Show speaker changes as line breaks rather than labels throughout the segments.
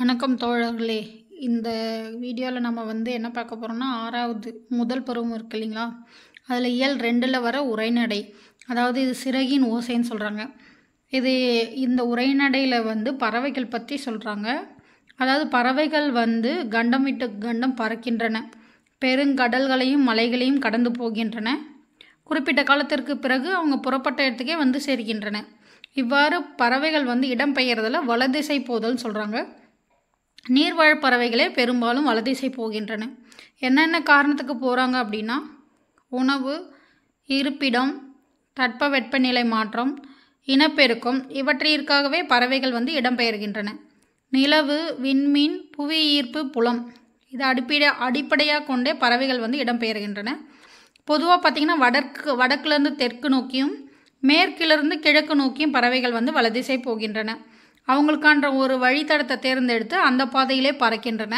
வணக்கம் தோழர்களே இந்த வீடியோவில் நம்ம வந்து என்ன பார்க்க போகிறோம்னா ஆறாவது முதல் பருவம் இருக்கு இல்லைங்களா அதில் இயல் ரெண்டில் வர உரைநடை அதாவது இது சிறகின் ஓசைன்னு சொல்கிறாங்க இது இந்த உரைநடையில் வந்து பறவைகள் பற்றி சொல்கிறாங்க அதாவது பறவைகள் வந்து கண்டம் விட்டு கண்டம் பறக்கின்றன பெருங்கடல்களையும் மலைகளையும் கடந்து போகின்றன குறிப்பிட்ட காலத்திற்கு பிறகு அவங்க புறப்பட்ட இடத்துக்கே வந்து சேர்க்கின்றன இவ்வாறு பறவைகள் வந்து இடம்பெயர்தல வலதிசை போதல் சொல்கிறாங்க நீர்வாழ் பறவைகளே பெரும்பாலும் வலதிசை போகின்றன என்னென்ன காரணத்துக்கு போகிறாங்க அப்படின்னா உணவு இருப்பிடம் தட்பவெப்பநிலை மாற்றம் இனப்பெருக்கம் இவற்றிற்காகவே பறவைகள் வந்து இடம்பெயர்கின்றன நிலவு விண்மீன் புவி ஈர்ப்பு புலம் இதை அடிப்படை அடிப்படையாக கொண்டே பறவைகள் வந்து இடம்பெயர்கின்றன பொதுவாக பார்த்திங்கன்னா வடக்கு வடக்குலேருந்து தெற்கு நோக்கியும் மேற்கிலிருந்து கிழக்கு நோக்கியும் பறவைகள் வந்து வலதிசை போகின்றன அவங்களுக்கான ஒரு வழித்தடத்தை தேர்ந்தெடுத்து அந்த பாதையிலே பறக்கின்றன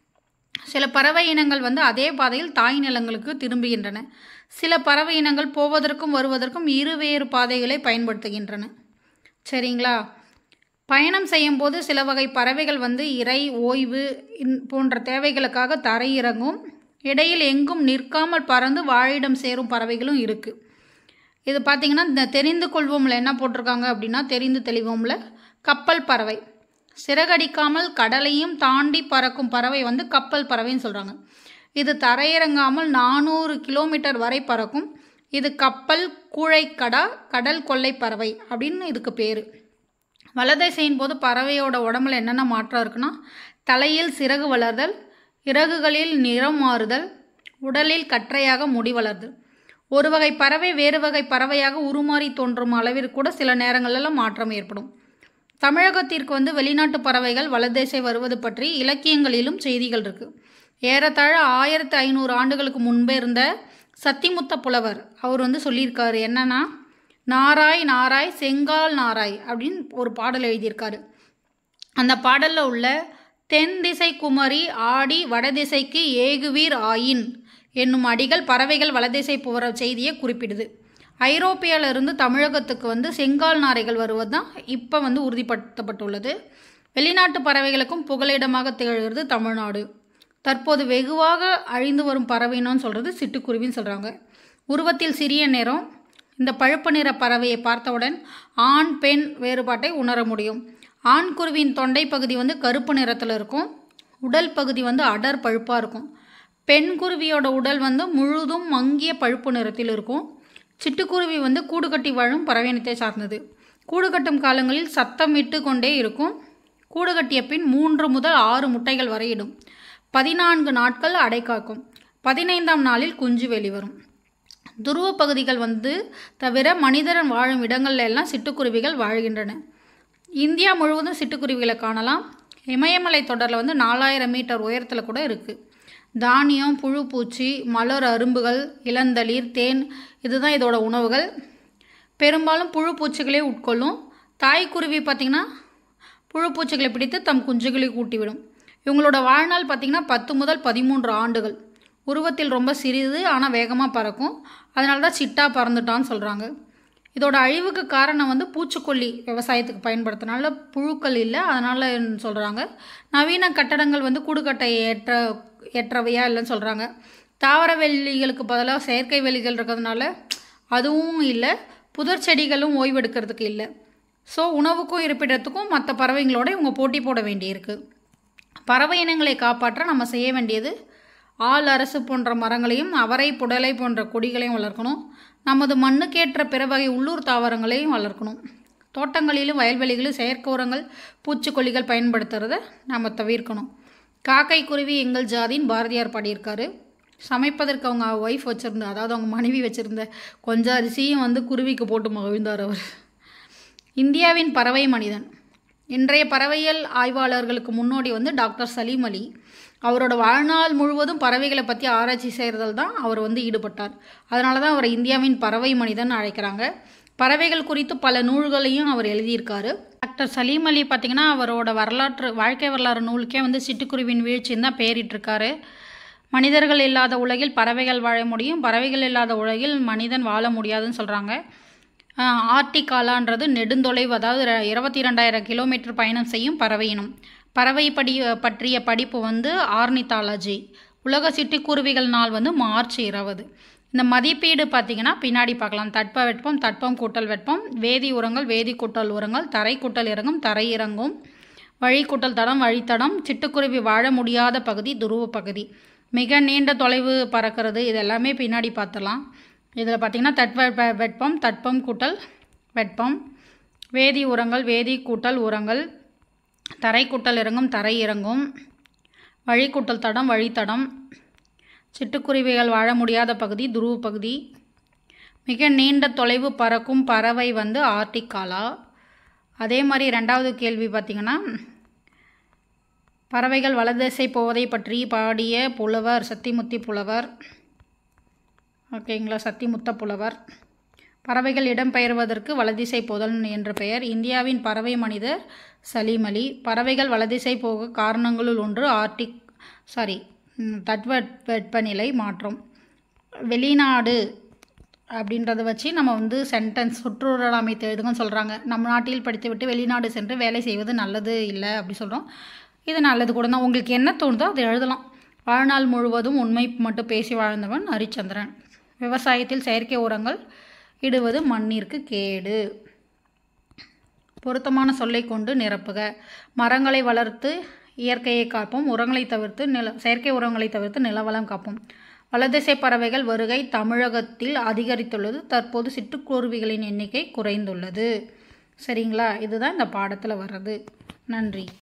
சில பறவை இனங்கள் வந்து அதே பாதையில் தாய் நிலங்களுக்கு திரும்புகின்றன சில பறவை இனங்கள் போவதற்கும் வருவதற்கும் இருவேறு பாதைகளை பயன்படுத்துகின்றன சரிங்களா பயணம் செய்யும்போது சில வகை பறவைகள் வந்து இறை ஓய்வு இன்- போன்ற தேவைகளுக்காக தரையிறங்கும் இடையில் எங்கும் நிற்காமல் பறந்து வாழிடம் சேரும் பறவைகளும் இருக்குது இது பார்த்தீங்கன்னா இந்த தெரிந்து கொள்வோம்ல என்ன போட்டிருக்காங்க அப்படின்னா தெரிந்து தெளிவோம்ல கப்பல் பறவை சிறகடிக்காமல் கடலையும் தாண்டி பறக்கும் பறவை வந்து கப்பல் பறவைன்னு சொல்கிறாங்க இது தரையிறங்காமல் நானூறு கிலோமீட்டர் வரை பறக்கும் இது கப்பல் கூழைக்கடா கடல் கொள்ளை பறவை அப்படின்னு இதுக்கு பேர் வலதிசையின் போது பறவையோட உடம்புல என்னென்ன மாற்றம் இருக்குன்னா தலையில் சிறகு வளர்தல் இறகுகளில் நிறம் மாறுதல் உடலில் கற்றையாக முடி வளர்தல் ஒரு வகை பறவை வேறு வகை பறவையாக உருமாறி தோன்றும் அளவிற்கு கூட சில நேரங்களில் மாற்றம் ஏற்படும் தமிழகத்திற்கு வந்து வெளிநாட்டு பறவைகள் வலதிசை வருவது பற்றி இலக்கியங்களிலும் செய்திகள் இருக்குது ஏறத்தாழ ஆயிரத்தி ஐநூறு ஆண்டுகளுக்கு முன்பே இருந்த சத்திமுத்த புலவர் அவர் வந்து சொல்லியிருக்காரு என்னன்னா நாராய் நாராய் செங்கால் நாராய் அப்படின்னு ஒரு பாடல் எழுதியிருக்காரு அந்த பாடலில் உள்ள தென் திசை குமரி ஆடி வடதிசைக்கு ஏகுவீர் ஆயின் என்னும் அடிகள் பறவைகள் வலதிசை போகிற செய்தியை குறிப்பிடுது ஐரோப்பியால இருந்து தமிழகத்துக்கு வந்து செங்கால் நாரைகள் வருவது தான் இப்போ வந்து உறுதிப்படுத்தப்பட்டுள்ளது வெளிநாட்டு பறவைகளுக்கும் புகலிடமாக திகழ்கிறது தமிழ்நாடு தற்போது வெகுவாக அழிந்து வரும் பறவைன்னு சொல்கிறது சிட்டுக்குருவின்னு சொல்கிறாங்க உருவத்தில் சிறிய நிறம் இந்த பழுப்பு நிற பறவையை பார்த்தவுடன் ஆண் பெண் வேறுபாட்டை உணர முடியும் ஆண் குருவியின் தொண்டை பகுதி வந்து கருப்பு நிறத்தில் இருக்கும் உடல் பகுதி வந்து அடர் பழுப்பாக இருக்கும் பெண் குருவியோட உடல் வந்து முழுதும் மங்கிய பழுப்பு நிறத்தில் இருக்கும் சிட்டுக்குருவி வந்து கூடு கட்டி வாழும் பறவையினத்தை சார்ந்தது கூடு கட்டும் காலங்களில் சத்தம் இட்டு கொண்டே இருக்கும் கூடு கட்டிய பின் மூன்று முதல் ஆறு முட்டைகள் வரை இடும் பதினான்கு நாட்கள் அடை காக்கும் பதினைந்தாம் நாளில் குஞ்சு வெளிவரும் துருவ பகுதிகள் வந்து தவிர மனிதன் வாழும் இடங்கள்ல எல்லாம் சிட்டுக்குருவிகள் வாழ்கின்றன இந்தியா முழுவதும் சிட்டுக்குருவிகளை காணலாம் இமயமலை தொடரில் வந்து நாலாயிரம் மீட்டர் உயரத்தில் கூட இருக்குது தானியம் புழு பூச்சி மலர் அரும்புகள் இளந்தளிர் தேன் இதுதான் இதோட உணவுகள் பெரும்பாலும் புழு பூச்சிகளே உட்கொள்ளும் தாய்க்குருவி பார்த்திங்கன்னா புழு பூச்சிகளை பிடித்து தம் குஞ்சுகளை கூட்டிவிடும் இவங்களோட வாழ்நாள் பார்த்திங்கன்னா பத்து முதல் பதிமூன்று ஆண்டுகள் உருவத்தில் ரொம்ப சிறிது ஆனால் வேகமாக பறக்கும் அதனால தான் சிட்டா பறந்துட்டான்னு சொல்கிறாங்க இதோட அழிவுக்கு காரணம் வந்து பூச்சிக்கொல்லி விவசாயத்துக்கு பயன்படுத்தினால புழுக்கள் இல்லை அதனால் சொல்கிறாங்க நவீன கட்டடங்கள் வந்து கூடுகட்டை ஏற்ற ஏற்றவையா இல்லைன்னு சொல்கிறாங்க தாவர வேலிகளுக்கு பதிலாக செயற்கை வேலிகள் இருக்கிறதுனால அதுவும் இல்லை புதர் செடிகளும் ஓய்வெடுக்கிறதுக்கு இல்லை ஸோ உணவுக்கும் இருப்பிடத்துக்கும் மற்ற பறவைங்களோட இவங்க போட்டி போட வேண்டியிருக்கு பறவை இனங்களை காப்பாற்ற நம்ம செய்ய வேண்டியது ஆள் அரசு போன்ற மரங்களையும் அவரை புடலை போன்ற கொடிகளையும் வளர்க்கணும் நமது மண்ணுக்கேற்ற பிற வகை உள்ளூர் தாவரங்களையும் வளர்க்கணும் தோட்டங்களிலும் வயல்வெளிகளிலும் செயற்கை உரங்கள் பூச்சிக்கொல்லிகள் பயன்படுத்துறத நம்ம தவிர்க்கணும் காக்கை குருவி எங்கள் ஜாதின்னு பாரதியார் பாடியிருக்காரு சமைப்பதற்கு அவங்க ஒய்ஃப் வச்சுருந்த அதாவது அவங்க மனைவி வச்சுருந்த கொஞ்சம் அரிசியும் வந்து குருவிக்கு போட்டு மகிழ்ந்தார் அவர் இந்தியாவின் பறவை மனிதன் இன்றைய பறவையியல் ஆய்வாளர்களுக்கு முன்னோடி வந்து டாக்டர் சலீம் அலி அவரோட வாழ்நாள் முழுவதும் பறவைகளை பற்றி ஆராய்ச்சி செய்கிறதில் தான் அவர் வந்து ஈடுபட்டார் அதனால தான் அவரை இந்தியாவின் பறவை மனிதன் அழைக்கிறாங்க பறவைகள் குறித்து பல நூல்களையும் அவர் எழுதியிருக்காரு டாக்டர் சலீம் அலி பார்த்திங்கன்னா அவரோட வரலாற்று வாழ்க்கை வரலாறு நூலுக்கே வந்து சிட்டுக்குருவின் வீழ்ச்சின்னு தான் பேரிட்டிருக்காரு மனிதர்கள் இல்லாத உலகில் பறவைகள் வாழ முடியும் பறவைகள் இல்லாத உலகில் மனிதன் வாழ முடியாதுன்னு சொல்கிறாங்க ஆர்டிகாலான்றது நெடுந்தொலைவு அதாவது ர- இருபத்தி ரெண்டாயிரம் கிலோமீட்டர் பயணம் செய்யும் பறவை இனம் பறவை படி பற்றிய படிப்பு வந்து ஆர்னித்தாலஜி உலக சிட்டுக்குருவிகள் நாள் வந்து மார்ச் இருபது இந்த மதிப்பீடு பார்த்தீங்கன்னா பின்னாடி பார்க்கலாம் தட்ப வெப்பம் தட்பம் கூட்டல் வெப்பம் வேதி உரங்கள் வேதி கூட்டல் உரங்கள் தரை கூட்டல் இறங்கும் தரை இறங்கும் வழி கூட்டல் தடம் வழித்தடம் சிட்டுக்குருவி வாழ முடியாத பகுதி துருவ பகுதி மிக நீண்ட தொலைவு பறக்கிறது இது எல்லாமே பின்னாடி பார்த்துலாம் இதில் பார்த்தீங்கன்னா தட்ப வெப்பம் தட்பம் கூட்டல் வெப்பம் வேதி உரங்கள் வேதி கூட்டல் உரங்கள் தரை கூட்டல் இறங்கும் தரை இறங்கும் வழி கூட்டல் தடம் வழித்தடம் சிட்டுக்குருவிகள் வாழ முடியாத பகுதி துருவ பகுதி மிக நீண்ட தொலைவு பறக்கும் பறவை வந்து ஆர்டிகாலா அதே மாதிரி ரெண்டாவது கேள்வி பார்த்திங்கன்னா பறவைகள் வலதிசை போவதை பற்றி பாடிய புலவர் சத்திமுத்தி புலவர் ஓகேங்களா சத்திமுத்த புலவர் பறவைகள் இடம்பெயர்வதற்கு வலதிசை போதல் என்ற பெயர் இந்தியாவின் பறவை மனிதர் சலீம் அலி பறவைகள் வலதிசை போக காரணங்களுள் ஒன்று ஆர்டிக் சாரி தட்பவெப்பநிலை மாற்றம் வெளிநாடு அப்படின்றத வச்சு நம்ம வந்து சென்டென்ஸ் சுற்றுச்சூழல் அமைத்து எழுதுங்கன்னு சொல்கிறாங்க நம்ம நாட்டில் படித்துவிட்டு வெளிநாடு சென்று வேலை செய்வது நல்லது இல்லை அப்படி சொல்கிறோம் இது நல்லது கூட தான் உங்களுக்கு என்ன தோணுதோ அதை எழுதலாம் வாழ்நாள் முழுவதும் உண்மை மட்டும் பேசி வாழ்ந்தவன் ஹரிச்சந்திரன் விவசாயத்தில் செயற்கை உரங்கள் இடுவது மண்ணிற்கு கேடு பொருத்தமான சொல்லை கொண்டு நிரப்புக மரங்களை வளர்த்து இயற்கையை காப்போம் உரங்களை தவிர்த்து நில செயற்கை உரங்களை தவிர்த்து நிலவளம் காப்போம் வலதிசை பறவைகள் வருகை தமிழகத்தில் அதிகரித்துள்ளது தற்போது சிட்டுக்குருவிகளின் எண்ணிக்கை குறைந்துள்ளது சரிங்களா இதுதான் இந்த பாடத்தில் வர்றது நன்றி